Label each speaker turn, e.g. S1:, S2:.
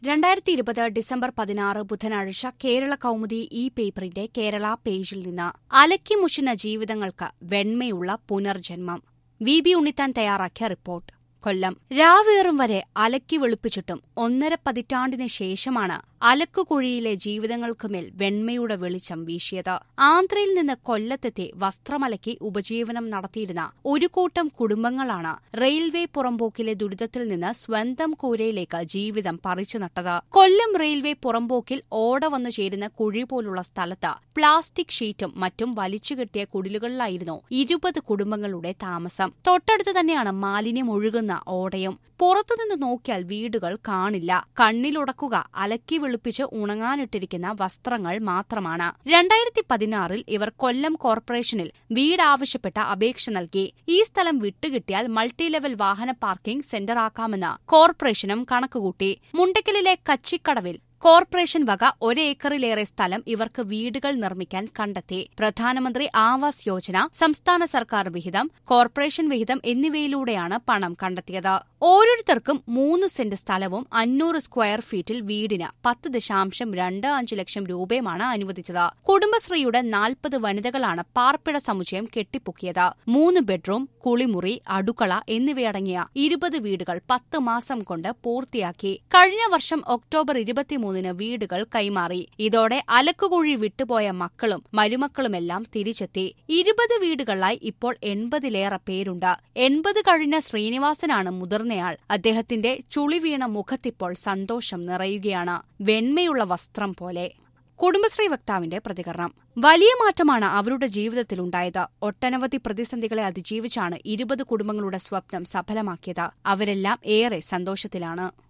S1: രണ്ടായിരത്തി ഇരുപത് ഡിസംബർ പതിനാറ് ബുധനാഴ്ച കേരള കൗമുദി ഈ പേപ്പറിന്റെ കേരള പേജിൽ നിന്ന് അലക്കി മുഷിന ജീവിതങ്ങൾക്ക് വെണ്മയുള്ള പുനർജന്മം വി ബി ഉണ്ണിത്താൻ തയ്യാറാക്കിയ റിപ്പോർട്ട് കൊല്ലം രാവേറും വരെ അലക്കി വെളുപ്പിച്ചിട്ടും ഒന്നര പതിറ്റാണ്ടിന് ശേഷമാണ് അലക്കുകുഴിയിലെ ജീവിതങ്ങൾക്കുമേൽ വെണ്മയുടെ വെളിച്ചം വീശിയത് ആന്ധ്രയിൽ നിന്ന് കൊല്ലത്തെത്തി വസ്ത്രമലക്കി ഉപജീവനം നടത്തിയിരുന്ന ഒരു കൂട്ടം കുടുംബങ്ങളാണ് റെയിൽവേ പുറമ്പോക്കിലെ ദുരിതത്തിൽ നിന്ന് സ്വന്തം കൂരയിലേക്ക് ജീവിതം പറിച്ചു നട്ടത് കൊല്ലം റെയിൽവേ പുറമ്പോക്കിൽ ഓട വന്നു ചേരുന്ന കുഴി പോലുള്ള സ്ഥലത്ത് പ്ലാസ്റ്റിക് ഷീറ്റും മറ്റും വലിച്ചുകെട്ടിയ കുടിലുകളിലായിരുന്നു ഇരുപത് കുടുംബങ്ങളുടെ താമസം തൊട്ടടുത്ത് തന്നെയാണ് മാലിന്യം ഒഴുകുന്ന ഓടയും പുറത്തുനിന്ന് നോക്കിയാൽ വീടുകൾ കാണില്ല കണ്ണിലുടക്കുക അലക്കി വെളുപ്പിച്ച് ഉണങ്ങാനിട്ടിരിക്കുന്ന വസ്ത്രങ്ങൾ മാത്രമാണ് രണ്ടായിരത്തി പതിനാറിൽ ഇവർ കൊല്ലം കോർപ്പറേഷനിൽ വീടാവശ്യപ്പെട്ട അപേക്ഷ നൽകി ഈ സ്ഥലം വിട്ടുകിട്ടിയാൽ മൾട്ടി ലെവൽ വാഹന പാർക്കിംഗ് സെന്ററാക്കാമെന്ന് കോർപ്പറേഷനും കണക്കുകൂട്ടി മുണ്ടക്കലിലെ കച്ചിക്കടവിൽ കോർപ്പറേഷൻ വക ഒരേക്കറിലേറെ സ്ഥലം ഇവർക്ക് വീടുകൾ നിർമ്മിക്കാൻ കണ്ടെത്തി പ്രധാനമന്ത്രി ആവാസ് യോജന സംസ്ഥാന സർക്കാർ വിഹിതം കോർപ്പറേഷൻ വിഹിതം എന്നിവയിലൂടെയാണ് പണം കണ്ടെത്തിയത് ഓരോരുത്തർക്കും മൂന്ന് സെന്റ് സ്ഥലവും അഞ്ഞൂറ് സ്ക്വയർ ഫീറ്റിൽ വീടിന് പത്ത് ദശാംശം രണ്ട് അഞ്ച് ലക്ഷം രൂപയുമാണ് അനുവദിച്ചത് കുടുംബശ്രീയുടെ നാൽപ്പത് വനിതകളാണ് പാർപ്പിട സമുച്ചയം കെട്ടിപ്പൊക്കിയത് മൂന്ന് ബെഡ്റൂം കുളിമുറി അടുക്കള എന്നിവയടങ്ങിയ ഇരുപത് വീടുകൾ പത്ത് മാസം കൊണ്ട് പൂർത്തിയാക്കി കഴിഞ്ഞ വർഷം ഒക്ടോബർ ഇരുപത്തിമൂന്നിന് വീടുകൾ കൈമാറി ഇതോടെ അലക്കുകുഴി വിട്ടുപോയ മക്കളും മരുമക്കളുമെല്ലാം തിരിച്ചെത്തി ഇരുപത് വീടുകളിലായി ഇപ്പോൾ എൺപതിലേറെ പേരുണ്ട് എൺപത് കഴിഞ്ഞ ശ്രീനിവാസനാണ് മുതിർന്നയാൾ അദ്ദേഹത്തിന്റെ ചുളി വീണ മുഖത്തിപ്പോൾ സന്തോഷം നിറയുകയാണ് വെണ്മയുള്ള വസ്ത്രം പോലെ കുടുംബശ്രീ വക്താവിന്റെ പ്രതികരണം വലിയ മാറ്റമാണ് അവരുടെ ജീവിതത്തിലുണ്ടായത് ഒട്ടനവധി പ്രതിസന്ധികളെ അതിജീവിച്ചാണ് ഇരുപത് കുടുംബങ്ങളുടെ സ്വപ്നം സഫലമാക്കിയത് അവരെല്ലാം ഏറെ സന്തോഷത്തിലാണ്